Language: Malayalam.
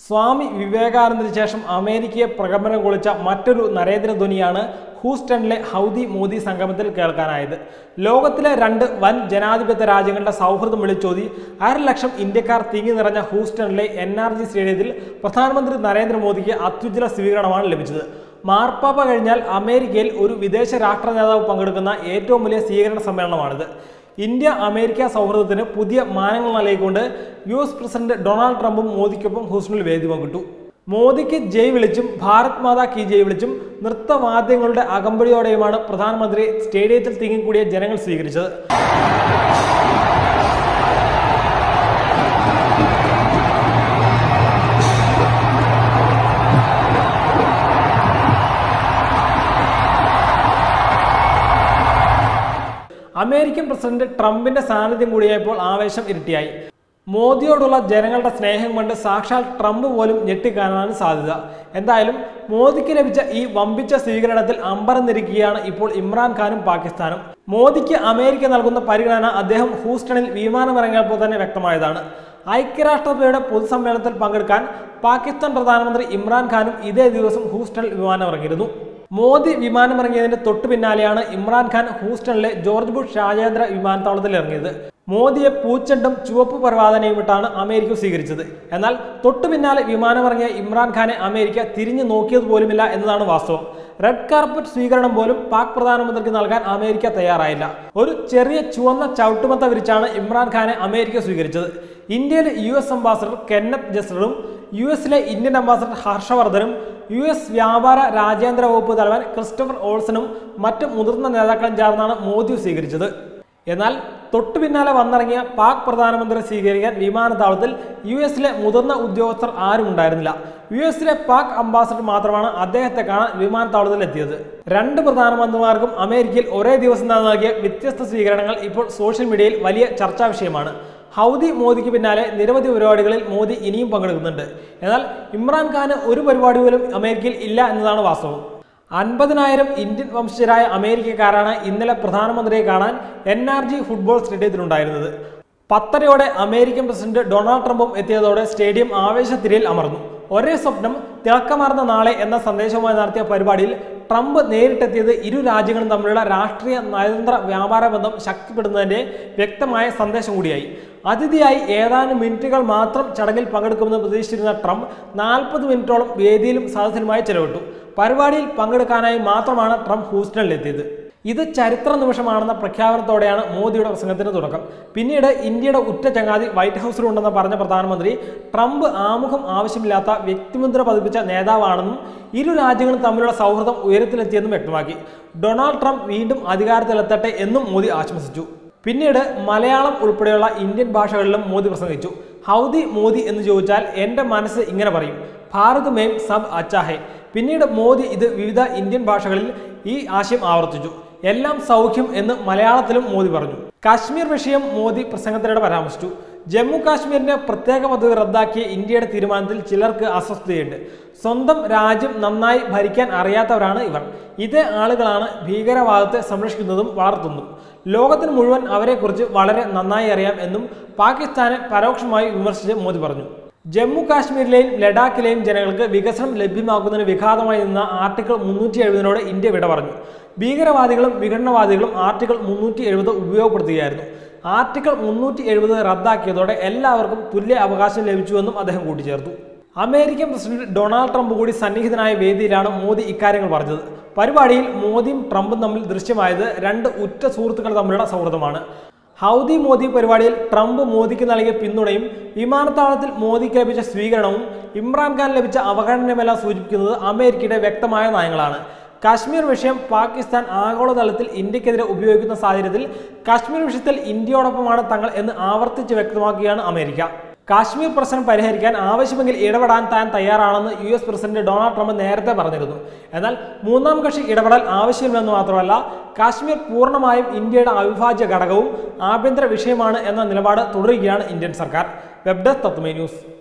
സ്വാമി വിവേകാനന്ദന് ശേഷം അമേരിക്കയെ പ്രകമ്പനം കൊള്ളിച്ച മറ്റൊരു നരേന്ദ്രധ്വനിയാണ് ഹൂസ്റ്റണിലെ ഹൗദി മോദി സംഗമത്തിൽ കേൾക്കാനായത് ലോകത്തിലെ രണ്ട് വൻ ജനാധിപത്യ രാജ്യങ്ങളുടെ സൗഹൃദം വിളിച്ചോതി അര ലക്ഷം ഇന്ത്യക്കാർ തിങ്ങി നിറഞ്ഞ ഹൂസ്റ്റണിലെ എൻ ആർ ജി സ്റ്റേഡിയത്തിൽ പ്രധാനമന്ത്രി നരേന്ദ്രമോദിക്ക് അത്യുജ്വല സ്വീകരണമാണ് ലഭിച്ചത് മാർപ്പാപ്പ കഴിഞ്ഞാൽ അമേരിക്കയിൽ ഒരു വിദേശ രാഷ്ട്ര നേതാവ് പങ്കെടുക്കുന്ന ഏറ്റവും വലിയ സ്വീകരണ സമ്മേളനമാണിത് ഇന്ത്യ അമേരിക്ക സൗഹൃദത്തിന് പുതിയ മാനങ്ങൾ നൽകിക്കൊണ്ട് യു എസ് പ്രസിഡന്റ് ഡൊണാൾഡ് ട്രംപും മോദിക്കൊപ്പം ഹൂസ്റ്റണിൽ വേദി പങ്കിട്ടു മോദിക്ക് ജയ് വിളിച്ചും ഭാരത് മാതാ കി ജയ് വിളിച്ചും നൃത്തവാദ്യങ്ങളുടെ അകമ്പടിയോടെയുമാണ് പ്രധാനമന്ത്രി സ്റ്റേഡിയത്തിൽ തിങ്ങിക്കൂടിയ ജനങ്ങൾ സ്വീകരിച്ചത് അമേരിക്കൻ പ്രസിഡന്റ് ട്രംപിന്റെ സാന്നിധ്യം കൂടിയായപ്പോൾ ആവേശം ഇരട്ടിയായി മോദിയോടുള്ള ജനങ്ങളുടെ സ്നേഹം കൊണ്ട് സാക്ഷാൽ ട്രംപ് പോലും ഞെട്ടിക്കാനാണ് സാധ്യത എന്തായാലും മോദിക്ക് ലഭിച്ച ഈ വമ്പിച്ച സ്വീകരണത്തിൽ അമ്പരന്നിരിക്കുകയാണ് ഇപ്പോൾ ഇമ്രാൻഖാനും പാകിസ്ഥാനും മോദിക്ക് അമേരിക്ക നൽകുന്ന പരിഗണന അദ്ദേഹം ഹൂസ്റ്റണിൽ വിമാനമിറങ്ങിയപ്പോൾ തന്നെ വ്യക്തമായതാണ് ഐക്യരാഷ്ട്രസഭയുടെ പൊതുസമ്മേളനത്തിൽ പങ്കെടുക്കാൻ പാകിസ്ഥാൻ പ്രധാനമന്ത്രി ഇമ്രാൻഖാനും ഇതേ ദിവസം ഹൂസ്റ്റണിൽ വിമാനമിറങ്ങിയിരുന്നു മോദി വിമാനമിറങ്ങിയതിന് തൊട്ടു പിന്നാലെയാണ് ഇമ്രാൻഖാൻ ഹൂസ്റ്റണിലെ ജോർജ് ബുഷ് രാജ്യാന്തര വിമാനത്താവളത്തിൽ ഇറങ്ങിയത് മോദിയെ പൂച്ചെണ്ടും ചുവപ്പ് പരവാദനയും ഇട്ടാണ് അമേരിക്ക സ്വീകരിച്ചത് എന്നാൽ തൊട്ടു പിന്നാലെ വിമാനമിറങ്ങിയ ഇമ്രാൻഖാനെ അമേരിക്ക തിരിഞ്ഞു നോക്കിയത് പോലുമില്ല എന്നതാണ് വാസ്തവം റെഡ് കാർപ്പറ്റ് സ്വീകരണം പോലും പാക് പ്രധാനമന്ത്രിക്ക് നൽകാൻ അമേരിക്ക തയ്യാറായില്ല ഒരു ചെറിയ ചുവന്ന ചവിട്ടുമത്ത വിരിച്ചാണ് ഇമ്രാൻഖാനെ അമേരിക്ക സ്വീകരിച്ചത് ഇന്ത്യയിലെ യു എസ് അംബാസഡർ കെന്നത്ത് ജസ്ററും യു എസിലെ ഇന്ത്യൻ അംബാസഡർ ഹർഷവർദ്ധനും യു എസ് വ്യാപാര രാജ്യാന്തര വകുപ്പ് തലവൻ ക്രിസ്റ്റഫർ ഓൾസണും മറ്റ് മുതിർന്ന നേതാക്കളും ചേർന്നാണ് മോദി സ്വീകരിച്ചത് എന്നാൽ തൊട്ടു പിന്നാലെ വന്നിറങ്ങിയ പാക് പ്രധാനമന്ത്രി സ്വീകരിക്കാൻ വിമാനത്താവളത്തിൽ യു എസിലെ മുതിർന്ന ഉദ്യോഗസ്ഥർ ആരും ഉണ്ടായിരുന്നില്ല യു എസിലെ പാക് അംബാസഡർ മാത്രമാണ് അദ്ദേഹത്തെ കാണാൻ വിമാനത്താവളത്തിൽ എത്തിയത് രണ്ട് പ്രധാനമന്ത്രിമാർക്കും അമേരിക്കയിൽ ഒരേ ദിവസം തന്നെ നൽകിയ വ്യത്യസ്ത സ്വീകരണങ്ങൾ ഇപ്പോൾ സോഷ്യൽ മീഡിയയിൽ വലിയ ചർച്ചാ വിഷയമാണ് ഹൗദി മോദിക്ക് പിന്നാലെ നിരവധി പരിപാടികളിൽ മോദി ഇനിയും പങ്കെടുക്കുന്നുണ്ട് എന്നാൽ ഇമ്രാൻഖാന് ഒരു പരിപാടി പോലും അമേരിക്കയിൽ ഇല്ല എന്നതാണ് വാസ്തവം അൻപതിനായിരം ഇന്ത്യൻ വംശജരായ അമേരിക്കക്കാരാണ് ഇന്നലെ പ്രധാനമന്ത്രിയെ കാണാൻ എൻ ആർ ജി ഫുട്ബോൾ സ്റ്റേഡിയത്തിലുണ്ടായിരുന്നത് പത്തരയോടെ അമേരിക്കൻ പ്രസിഡന്റ് ഡൊണാൾഡ് ട്രംപും എത്തിയതോടെ സ്റ്റേഡിയം ആവേശത്തിരയിൽ അമർന്നു ഒരേ സ്വപ്നം തിളക്കമാർന്ന നാളെ എന്ന സന്ദേശവുമായി നടത്തിയ പരിപാടിയിൽ ട്രംപ് നേരിട്ടെത്തിയത് ഇരു രാജ്യങ്ങളും തമ്മിലുള്ള രാഷ്ട്രീയ നയതന്ത്ര വ്യാപാര ബന്ധം ശക്തിപ്പെടുന്നതിന്റെ വ്യക്തമായ സന്ദേശം കൂടിയായി അതിഥിയായി ഏതാനും മിനിറ്റുകൾ മാത്രം ചടങ്ങിൽ പങ്കെടുക്കുമെന്ന് പ്രതീക്ഷിച്ചിരുന്ന ട്രംപ് നാൽപ്പത് മിനിറ്റോളം വേദിയിലും സദസ്സിലുമായി ചെലവിട്ടു പരിപാടിയിൽ പങ്കെടുക്കാനായി മാത്രമാണ് ട്രംപ് ഹൂസ്റ്റണിലെത്തിയത് ഇത് ചരിത്ര നിമിഷമാണെന്ന പ്രഖ്യാപനത്തോടെയാണ് മോദിയുടെ പ്രസംഗത്തിന് തുടക്കം പിന്നീട് ഇന്ത്യയുടെ ഉറ്റ ചങ്ങാതി വൈറ്റ് ഹൗസിലുണ്ടെന്ന് പറഞ്ഞ പ്രധാനമന്ത്രി ട്രംപ് ആമുഖം ആവശ്യമില്ലാത്ത വ്യക്തിമുദ്ര പതിപ്പിച്ച നേതാവാണെന്നും ഇരു രാജ്യങ്ങളും തമ്മിലുള്ള സൗഹൃദം ഉയരത്തിലെത്തിയെന്നും വ്യക്തമാക്കി ഡൊണാൾഡ് ട്രംപ് വീണ്ടും അധികാരത്തിലെത്തട്ടെ എന്നും മോദി ആശംസിച്ചു പിന്നീട് മലയാളം ഉൾപ്പെടെയുള്ള ഇന്ത്യൻ ഭാഷകളിലും മോദി പ്രസംഗിച്ചു ഹൗദി മോദി എന്ന് ചോദിച്ചാൽ എൻ്റെ മനസ്സ് ഇങ്ങനെ പറയും ഭാരത് മേം സബ് അച്ചാഹെ പിന്നീട് മോദി ഇത് വിവിധ ഇന്ത്യൻ ഭാഷകളിൽ ഈ ആശയം ആവർത്തിച്ചു എല്ലാം സൗഖ്യം എന്ന് മലയാളത്തിലും മോദി പറഞ്ഞു കാശ്മീർ വിഷയം മോദി പ്രസംഗത്തിനിടെ പരാമർശിച്ചു ജമ്മു കാശ്മീരിന്റെ പ്രത്യേക പദവി റദ്ദാക്കിയ ഇന്ത്യയുടെ തീരുമാനത്തിൽ ചിലർക്ക് അസ്വസ്ഥതയുണ്ട് സ്വന്തം രാജ്യം നന്നായി ഭരിക്കാൻ അറിയാത്തവരാണ് ഇവർ ഇതേ ആളുകളാണ് ഭീകരവാദത്തെ സംരക്ഷിക്കുന്നതും വളർത്തുന്നതും ലോകത്തിന് മുഴുവൻ അവരെക്കുറിച്ച് വളരെ നന്നായി അറിയാം എന്നും പാകിസ്ഥാനെ പരോക്ഷമായി വിമർശിച്ച് മോദി പറഞ്ഞു ജമ്മു കാശ്മീരിലെയും ലഡാക്കിലെയും ജനങ്ങൾക്ക് വികസനം ലഭ്യമാക്കുന്നതിന് വിഘാതമായി നിന്ന ആർട്ടിക്കിൾ മുന്നൂറ്റി എഴുപതിനോട് ഇന്ത്യ വിട പറഞ്ഞു ഭീകരവാദികളും വിഘടനവാദികളും ആർട്ടിക്കിൾ മുന്നൂറ്റി എഴുപത് ഉപയോഗപ്പെടുത്തുകയായിരുന്നു ആർട്ടിക്കിൾ മുന്നൂറ്റി എഴുപത് റദ്ദാക്കിയതോടെ എല്ലാവർക്കും തുല്യ അവകാശം ലഭിച്ചുവെന്നും അദ്ദേഹം കൂട്ടിച്ചേർത്തു അമേരിക്കൻ പ്രസിഡന്റ് ഡൊണാൾഡ് ട്രംപ് കൂടി സന്നിഹിതനായ വേദിയിലാണ് മോദി ഇക്കാര്യങ്ങൾ പറഞ്ഞത് പരിപാടിയിൽ മോദിയും ട്രംപും തമ്മിൽ ദൃശ്യമായത് രണ്ട് ഉറ്റ സുഹൃത്തുക്കൾ തമ്മിലുള്ള സൗഹൃദമാണ് ഹൗദി മോദി പരിപാടിയിൽ ട്രംപ് മോദിക്ക് നൽകിയ പിന്തുണയും വിമാനത്താവളത്തിൽ മോദിക്ക് ലഭിച്ച സ്വീകരണവും ഇമ്രാൻഖാൻ ലഭിച്ച അവഗണനയുമെല്ലാം സൂചിപ്പിക്കുന്നത് അമേരിക്കയുടെ വ്യക്തമായ നയങ്ങളാണ് കാശ്മീർ വിഷയം പാകിസ്ഥാൻ ആഗോളതലത്തിൽ ഇന്ത്യക്കെതിരെ ഉപയോഗിക്കുന്ന സാഹചര്യത്തിൽ കാശ്മീർ വിഷയത്തിൽ ഇന്ത്യയോടൊപ്പമാണ് തങ്ങൾ എന്ന് ആവർത്തിച്ച് വ്യക്തമാക്കുകയാണ് അമേരിക്ക കാശ്മീർ പ്രശ്നം പരിഹരിക്കാൻ ആവശ്യമെങ്കിൽ ഇടപെടാൻ താൻ തയ്യാറാണെന്ന് U S president Donald Trump നേരത്തെ പറഞ്ഞിരുന്നു എന്നാൽ മൂന്നാം കക്ഷി ഇടപെടൽ ആവശ്യമില്ലെന്ന് മാത്രമല്ല കാശ്മീർ പൂർണ്ണമായും ഇന്ത്യയുടെ അവിഭാജ്യ ഘടകവും ആഭ്യന്തര വിഷയമാണ് എന്ന നിലപാട് തുടരുകയാണ് ഇന്ത്യൻ സർക്കാർ വെബ് ഡെസ്ക് തത്വമേ ന്യൂസ്